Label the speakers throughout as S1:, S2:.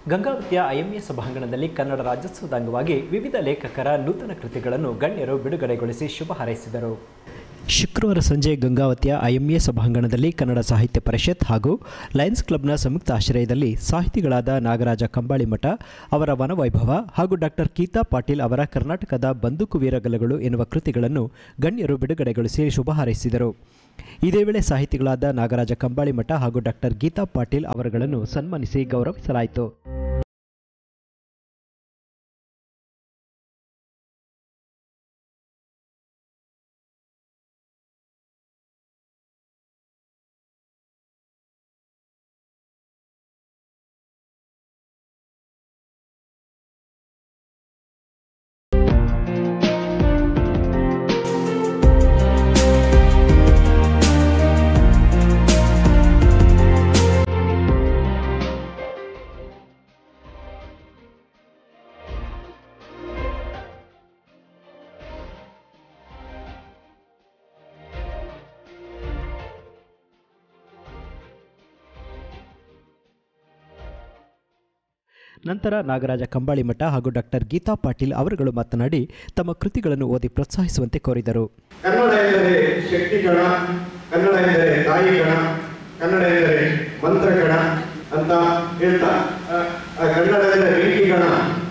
S1: ಗಂಗಾವತಿಯ IMA ಸಭಾಂಗಣದಲ್ಲಿ ಕನ್ನಡ ರಾಜ್ಯೋತ್ಸವದ ಅಂಗವಾಗಿ ವಿವಿಧ ಲೇಖಕರ ನೂತನ ಕೃತಿಗಳನ್ನು ಗಣ್ಯರು ಬಿಡುಗಡೆಗೊಳಿಸಿ ಶುಭ ಹಾರೈಸಿದರು ಶುಕ್ರವಾರ ಸಂಜೆ ಗಂಗಾವತಿಯ ಐಎಂಎ ಸಭಾಂಗಣದಲ್ಲಿ ಕನ್ನಡ ಸಾಹಿತ್ಯ ಪರಿಷತ್ ಹಾಗೂ ಲಯನ್ಸ್ ಕ್ಲಬ್ನ ಸಂಯುಕ್ತ ಆಶ್ರಯದಲ್ಲಿ ಸಾಹಿತಿಗಳಾದ ನಾಗರಾಜ ಕಂಬಾಳಿಮಠ ಅವರ ವನವೈಭವ ಹಾಗೂ ಡಾಕ್ಟರ್ ಗೀತಾ ಪಾಟೀಲ್ ಅವರ ಕರ್ನಾಟಕದ ಬಂದೂಕು ವೀರಗಲಗಳು ಎನ್ನುವ ಕೃತಿಗಳನ್ನು ಗಣ್ಯರು ಬಿಡುಗಡೆಗೊಳಿಸಿ ಶುಭ ಹಾರೈಸಿದರು ಇದೇ ವೇಳೆ ಸಾಹಿತಿಗಳಾದ ನಾಗರಾಜ ಕಂಬಾಳಿಮಠ ಹಾಗೂ ಡಾಕ್ಟರ್ ಗೀತಾ ಪಾಟೀಲ್ ಅವರುಗಳನ್ನು ಸನ್ಮಾನಿಸಿ ಗೌರವಿಸಲಾಯಿತು ನಂತರ ನಾಗರಾಜ ಕಂಬಾಳಿಮಠ ಹಾಗೂ ಡಾಕ್ಟರ್ ಗೀತಾ ಪಾಟೀಲ್ ಅವರುಗಳು ಮಾತನಾಡಿ ತಮ್ಮ ಕೃತಿಗಳನ್ನು ಓದಿ ಪ್ರೋತ್ಸಾಹಿಸುವಂತೆ ಕೋರಿದರು
S2: ಕನ್ನಡ ಎಂದರೆ ಶಕ್ತಿ ಕಣ ಕನ್ನಡ ಎಂದರೆ ತಾಯಿ ಕಣ ಕನ್ನಡ ಎಂದರೆ ಮಂತ್ರ ಕಣ ಅಂತ ಹೇಳ್ತಾ ಆ, ಆ ಕನ್ನಡ ಎಂದರೆ ಬೆಂಕಿ ಕಣ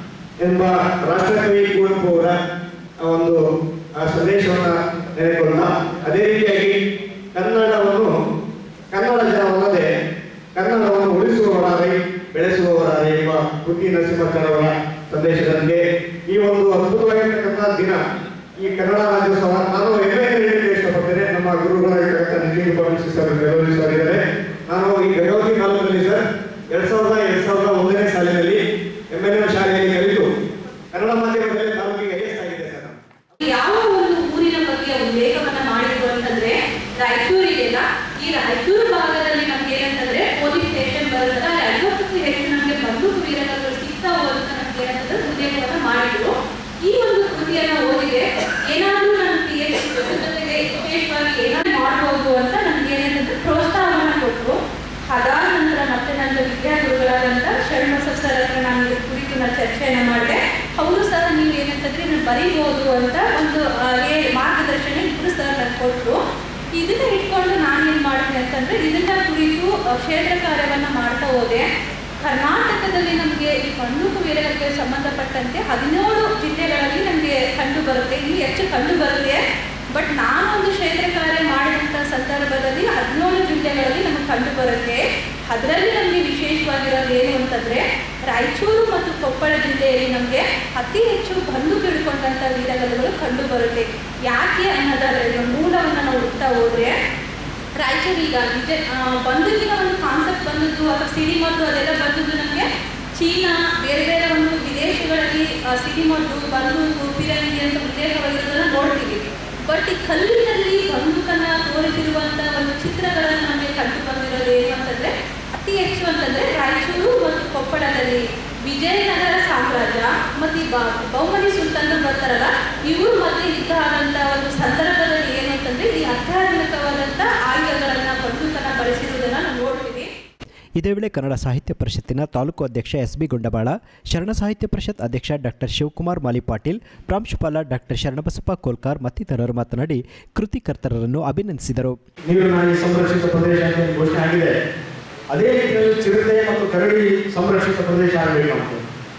S2: ಎಂಬ ರಾಷ್ಟ್ರಕವಿ ಕುವೆಂಪು ಅವರ ಆ ಒಂದು ಆ ಸಂದೇಶವನ್ನ ನೆನೆಕೊಂಡ ಅದೇ ರೀತಿಯಾಗಿ ಕನ್ನಡವನ್ನು ಕನ್ನಡ ಜನವಲ್ಲದೆ ಕನ್ನಡವನ್ನು ಉಳಿಸುವವರಾಗಿ ಬೆಳೆಸುವವರಾಗಿ ಎಂಬ ಕುಟ್ಟಿ ನರಸಿಂಹಕ್ಕನವರ ಸಂದೇಶದಂತೆ ಈ ಒಂದು ಅದ್ಭುತವಾಗಿರ್ತಕ್ಕಂಥ ದಿನ ಈ ಕನ್ನಡ ರಾಜ್ಯೋತ್ಸವ ನಾನು ಹೆಮ್ಮೆಯನ್ನು ಹೇಳಲಿಕ್ಕೆ ಇಷ್ಟಪಡ್ತೇನೆ ನಮ್ಮ ಗುರುಗಳಾಗಿರ್ತಕ್ಕಂಥ ನಿತಿನ್ ಪಬ್ಲಿಸಿಸ್ ಅವರು ಬೆಳವಣಿಗೆ ಸರ್ ಇದ್ದಾರೆ ನಾನು ಈ ಗಂಗಾವತಿ ಕಾಲದಲ್ಲಿ ಸರ್ ಎರಡ್ ಸಾವಿರದ ಎರಡ್ ಸಾವಿರದ ಒಂದನೇ ಸಾಲಿನಲ್ಲಿ ಎಂ ಎನ್ ಎಂ ಶಾಲೆಯಲ್ಲಿ ಕಲಿತು ಕನ್ನಡ ಮಾಧ್ಯಮದಲ್ಲಿ ತಾಲೂಕಿಗೆ ಐಎಸ್ ಆಗಿದೆ ಸರ್ ನಾನು.
S3: ಯಾವ ಒಂದು ಊರಿನ ಬಗ್ಗೆ ಉಲ್ಲೇಖವನ್ನ ಮಾಡಿದ್ರು ಅಂತಂದ್ರೆ ರಾಯಚೂರಿಗೆಲ್ಲ ಈ ರಾಯಚೂರು ಭಾಗದಲ್ಲಿ ನಮ್ಗೆ ಏನಂತಂದ್ರೆ ಪೊಲೀಸ್ ಸ್ಟೇಷನ್ ಬರುತ್ತಲ್ಲ ಅಲ್ಲಿ ಐವತ್ತಕ್ಕೂ ಹೆಚ್ಚು ನಮ್ಗೆ ಬಂದೂಕು ವೀರಗಳು ಸಿಗ್ತಾವು ಅಂತ ನಮ್ಗೆ ಏನಂತಂದ್ರೆ ಉಲ್ಲೇಖವನ್ನ ಮಾಡಿದ್ರು ಈ ಒಂದು ಕೃತಿಯನ್ನ ಓದಿದೆ ಏನಾದ್ರೂ ನನ್ನ ಪಿ ಎಚ್ ಜೊತೆಗೆ ವಿಶೇಷವಾಗಿ ಏನಾದ್ರು ಮಾಡ್ಬೋದು ಅಂತ ನಮ್ಗೆ ಏನಂತಂದ್ರೆ ಪ್ರೋತ್ಸಾಹವನ್ನ ಕೊಟ್ಟರು ಅದಾದ ನಂತರ ಮತ್ತೆ ನನ್ನ ವಿದ್ಯಾಗುರುಗಳಾದಂಥ ಶರಣಬಸವ ಸರ್ ಹತ್ರ ನಾನು ಇದ್ರ ಕುರಿತು ನಾನು ಚರ್ಚೆಯನ್ನು ಮಾಡಿದೆ ಅವರು ಸಹ ನೀವು ಏನಂತಂದ್ರೆ ನಾನು ಬರೀಬೋದು ಅಂತ ಒಂದು ಆ, ಏ- ಮಾರ್ಗದರ್ಶನ ಇಬ್ಬರು ಸರ್ ನನಗೆ ಕೊಟ್ಟರು ಇದನ್ನ ಇಟ್ಕೊಂಡು ನಾನು ಏನು ಮಾಡಿದೆ ಅಂತಂದ್ರೆ ಇದನ್ನ ಕುರಿತು ಆ, ಕ್ಷೇತ್ರ ಕಾರ್ಯವನ್ನ ಮಾಡ್ತಾ ಹೋದೆ ಕರ್ನಾಟಕದಲ್ಲಿ ನಮಗೆ ಈ ಬಂದೂಕು ವೀರರಿಗೆ ಸಂಬಂಧಪಟ್ಟಂತೆ ಹದಿನೇಳು ಜಿಲ್ಲೆಗಳಲ್ಲಿ ನಮಗೆ ಕಂಡು ಬರುತ್ತೆ ಇಲ್ಲಿ ಹೆಚ್ಚು ಕಂಡು ಬರುತ್ತೆ ಬಟ್ ನಾನು ಒಂದು ಕ್ಷೇತ್ರ ಕಾರ್ಯ ಮಾಡಿದಂಥ ಸಂದರ್ಭದಲ್ಲಿ ಹದಿನೇಳು ಜಿಲ್ಲೆಗಳಲ್ಲಿ ನಮಗೆ ಕಂಡು ಬರುತ್ತೆ ಅದರಲ್ಲಿ ನಮಗೆ ವಿಶೇಷವಾಗಿರೋದು ಏನು ಅಂತಂದರೆ ರಾಯಚೂರು ಮತ್ತು ಕೊಪ್ಪಳ ಜಿಲ್ಲೆಯಲ್ಲಿ ನಮಗೆ ಅತಿ ಹೆಚ್ಚು ಬಂದು ಬಿಡ್ಕೊಂಡಂಥ ವೀರಗಲುಗಳು ಕಂಡು ಬರುತ್ತೆ ಯಾಕೆ ಅನ್ನೋದರ ಮೂಲವನ್ನು ನಾವು ಹುಡ್ತಾ ಹೋದ್ರೆ ರಾಯಚೂರು ಈಗ ನಿಜ ಆ, ಬಂದೂಕಿನ ಒಂದು ಕಾನ್ಸೆಪ್ಟ್ ಬಂದದ್ದು ಅಥವಾ ಸಿಡಿಮದ್ದು ಅದೆಲ್ಲ ಬಂದದ್ದು ನಮಗೆ ಚೀನಾ ಬೇರೆ ಬೇರೆ ಒಂದು ವಿದೇಶಗಳಲ್ಲಿ ಆ, ಸಿಡಿಮದ್ದು ಬಂದೂಕು ಪಿರಂಗಿ ಅಂತ ಉಲ್ಲೇಖವಾಗಿರೋದನ್ನ ನೋಡ್ತೀವಿ ಬಟ್ ಈ ಕಲ್ಲಿನಲ್ಲಿ ಬಂದೂಕನ್ನ ತೋರಿಸಿರುವಂತ ಒಂದು ಚಿತ್ರಗಳನ್ನು ನಮಗೆ ಕಂಡು ಬಂದಿರೋದು ಏನು ಅಂತಂದ್ರೆ ಅತಿ ಹೆಚ್ಚು ಅಂತಂದ್ರೆ ರಾಯಚೂರು ಮತ್ತು ಕೊಪ್ಪಳದಲ್ಲಿ ವಿಜಯನಗರ ಸಾಮ್ರಾಜ್ಯ ಮತ್ತು ಈ ಬ- ಬಹುಮನಿ ಸುಲ್ತಾನರು ಬರ್ತಾರಲ್ಲ ಇವ್ರ ಮಧ್ಯೆ ಯುದ್ಧ ಆದಂತ ಒಂದು ಸಂದರ್ಭದಲ್ಲಿ ಏನು ಅಂತಂದ್ರೆ ಈ ಅತ್ಯಾಧುನಿಕವಾದಂತ ಆಯುಧಗಳನ್ನ ಬಂದೂಕನ್ನ ಬಳಸಿರುವುದನ್ನ ನಾವು ನೋಡ್ತೀವಿ
S1: ಇದೇ ವೇಳೆ ಕನ್ನಡ ಸಾಹಿತ್ಯ ಪರಿಷತ್ತಿನ ತಾಲೂಕು ಅಧ್ಯಕ್ಷ ಎಸ್ ಬಿ ಗುಂಡಬಾಳ ಶರಣ ಸಾಹಿತ್ಯ ಪರಿಷತ್ ಅಧ್ಯಕ್ಷ ಡಾಕ್ಟರ್ ಶಿವಕುಮಾರ್ ಮಾಲಿ ಪಾಟೀಲ್ ಪ್ರಾಂಶುಪಾಲ ಡಾಕ್ಟರ್ ಶರಣಬಸಪ್ಪ ಕೋಲ್ಕಾರ್ ಮತ್ತಿತರರು ಮಾತನಾಡಿ ಕೃತಿಕರ್ತರನ್ನು ಅಭಿನಂದಿಸಿದರು
S2: ನೀರಿನಾಗಿ ಸಂರಕ್ಷಿತ ಪ್ರದೇಶ ಅಂತ ಏನು ಘೋಷಣೆ ಆಗಿದೆ ಅದೇ ರೀತಿಯಲ್ಲಿ ಚಿರತೆ ಮತ್ತು ಕರಡಿ ಸಂರಕ್ಷಿತ ಪ್ರದೇಶ ಆಗಬೇಕು ಅಂತ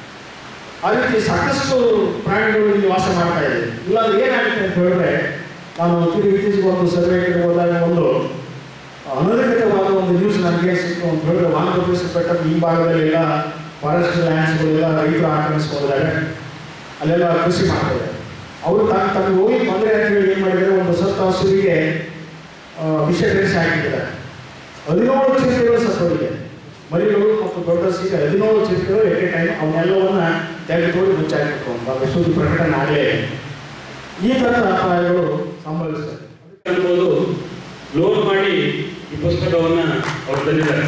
S2: ಆ ರೀತಿ ಸಾಕಷ್ಟು ಪ್ರಾಣಿಗಳು ಇಲ್ಲಿ ವಾಸ ಮಾಡ್ತಾ ಇದೆ ಇಲ್ಲಾಂದ್ರೆ ಏನಾಗುತ್ತೆ ಅಂತ ಹೇಳಿದ್ರೆ ನಾನು ತಿರುಗಿ ಇತ್ತೀಚೆಗೆ ಒಂದು ಸರ್ವೆ ಹೋದಾಗ ಒಂದು ಅನಧಿಕೃತವಾದ ಒಂದು ನ್ಯೂಸ್ ನನಗೆ ಸಿಕ್ತು ಅಂತ ಹೇಳಿದ್ರೆ ವಾನಪ್ರದೇಶ ಬೆಟ್ಟದ ಈ ಭಾಗದಲ್ಲೆಲ್ಲ ಫಾರೆಸ್ಟ್ ಲ್ಯಾಂಡ್ಸ್ಗಳೆಲ್ಲ ರೈತರು ಆಕ್ರಮಿಸ್ಕೊಂಡಿದ್ದಾರೆ ಅಲ್ಲೆಲ್ಲ ಕೃಷಿ ಮಾಡ್ತಾರೆ ಅವರು ತಮ್ಮ ತಮಗೆ ಹೋಗಿ ತೊಂದರೆ ಅಂತ ಹೇಳಿ ಏನು ಮಾಡಿದ್ದಾರೆ ಒಂದು ಸತ್ತ ಹಸುವಿಗೆ ಆ, ವಿಷ ಬೆರೆಸಿ ಹಾಕಿದ್ದಾರೆ ಹದಿನೇಳು ಚಿರತೆಗಳು ಸತ್ತೋಗಿದೆ ಮರಿಗಳು ಮತ್ತು ದೊಡ್ಡ ಸಿಗ ಹದಿನೇಳು ಚಿರತೆಗಳು ಎಟ್ ಎ ಟೈಮ್ ಅವನ್ನೆಲ್ಲವನ್ನ ತೆಗೆದುಕೊಂಡು ಮುಚ್ಚಾಕಬೇಕು ಅಂತ ಸುದ್ದಿ ಪ್ರಕಟಣೆ ಆಗಲೇ ಇದೆ. ಈ ಥರದ ಅಪಾಯಗಳು ಸಂಭವಿಸ್ತದೆ
S4: ಅನ್ಬೋದು ಲೋನ್ ಮಾಡಿ ಈ ಪುಸ್ತಕವನ್ನ ಅವರು ತಂದಿದ್ದಾರೆ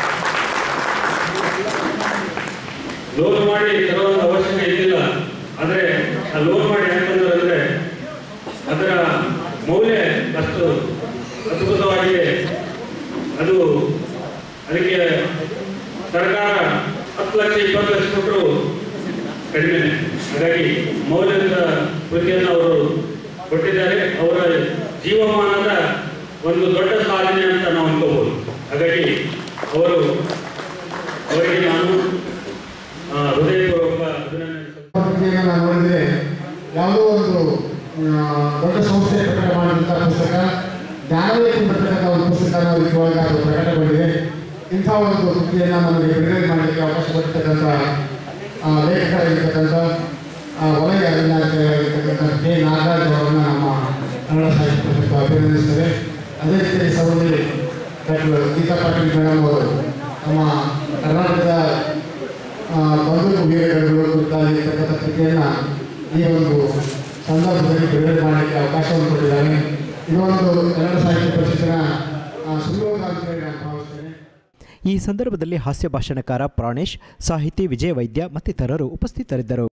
S4: ಲೋನ್ ಮಾಡಿ ತರುವಂತ ಅವಶ್ಯಕ ಇದ್ದಿಲ್ಲ ಆದ್ರೆ ಆ ಲೋನ್ ಮಾಡಿ ಯಾಕಂದ್ರೆ ಅಂದ್ರೆ ಅದರ ಮೌಲ್ಯ ಅಷ್ಟು ಅದ್ಭುತವಾಗಿದೆ ಅದು ಅದಕ್ಕೆ ಸರ್ಕಾರ ಹತ್ತು ಲಕ್ಷ ಲಕ್ಷ ಇಪ್ಪತ್ತು ಲಕ್ಷ ಕೊಟ್ಟರು ಕಡಿಮೆ ಹಾಗಾಗಿ ಮೌಲ್ಯದ ಕೃತಿಯನ್ನು ಅವರು ಕೊಟ್ಟಿದ್ದಾರೆ ಅವರ ಜೀವಮಾನದ ಒಂದು ದೊಡ್ಡ ಸಾಧನೆ ಅಂತ ನಾವು ಅನ್ಕೋಬಹುದು ಹಾಗಾಗಿ ಅವರು ಅವರಿಗೆ ನಾನು ಆ, ಹೃದಯಪೂರ್ವಕ ಅಭಿನಂದನೆ
S2: ಪತ್ರಿಕೆಯನ್ನು ನಾನು ನೋಡಿದರೆ ಯಾವುದೋ ಒಂದು ಆ, ದೊಡ್ಡ ಸಂಸ್ಥೆ ಪ್ರಕಟ ಮಾಡಿದಂಥ ಪುಸ್ತಕ ಜ್ಞಾನವೇದಿ ಬರ್ತಕ್ಕಂಥ ಒಂದು ಪುಸ್ತಕ ನಾವು ಇದ್ರೊಳಗೆ ಅದು ಪ್ರಕಟಗೊಂಡಿದೆ ಇಂಥ ಒಂದು ಕೃತಿಯನ್ನು ನಮಗೆ ಬಿಡುಗಡೆ ಮಾಡಲಿಕ್ಕೆ ಅವಕಾಶ ಕೊಡ್ತಕ್ಕಂಥ ಆ, ಲೇಖಕರಾಗಿರ್ತಕ್ಕಂಥ ಆ, ವಲಯ ಅಧಿನಾಯಕರಾಗಿರ್ತಕ್ಕಂಥ ಕೆ ನಾಗರಾಜ್ ಅವರನ್ನು ನಮ್ಮ ಕನ್ನಡ ಸಾಹಿತ್ಯ ಪರಿಷತ್ತು ಅಭಿನಂದಿಸ್ತೇವೆ ಅದೇ ರೀತಿ ಸಹೋದರಿ ಡಾಕ್ಟರ್ ಗೀತಾ ಪಾಟೀಲ್ ಮೇಡಮ್ ಅವರು ನಮ್ಮ ಕರ್ನಾಟಕದ ಆ, ಬಂದೂಕು ವೀರಗಳು ಕುರಿತಾಗಿರ್ತಕ್ಕಂಥ ಕೃತಿಯನ್ನು ಈ ಒಂದು ಸಂದರ್ಭದಲ್ಲಿ ಬಿಡುಗಡೆ ಮಾಡಲಿಕ್ಕೆ ಅವಕಾಶವನ್ನು ಕೊಟ್ಟಿದ್ದಾರೆ ಇದೊಂದು ಕನ್ನಡ ಸಾಹಿತ್ಯ ಪರಿಷತ್ತಿನ ಆ, ಸುಯೋಗ ಅಂತ ಹೇಳಿ ನಾನು ಭಾವಿಸ್ತೇನೆ
S1: ಈ ಸಂದರ್ಭದಲ್ಲಿ ಹಾಸ್ಯ ಭಾಷಣಕಾರ ಪ್ರಾಣೇಶ್ ಸಾಹಿತಿ ವಿಜಯ ವೈದ್ಯ ಮತ್ತಿತರರು ಉಪಸ್ಥಿತರಿದ್ದರು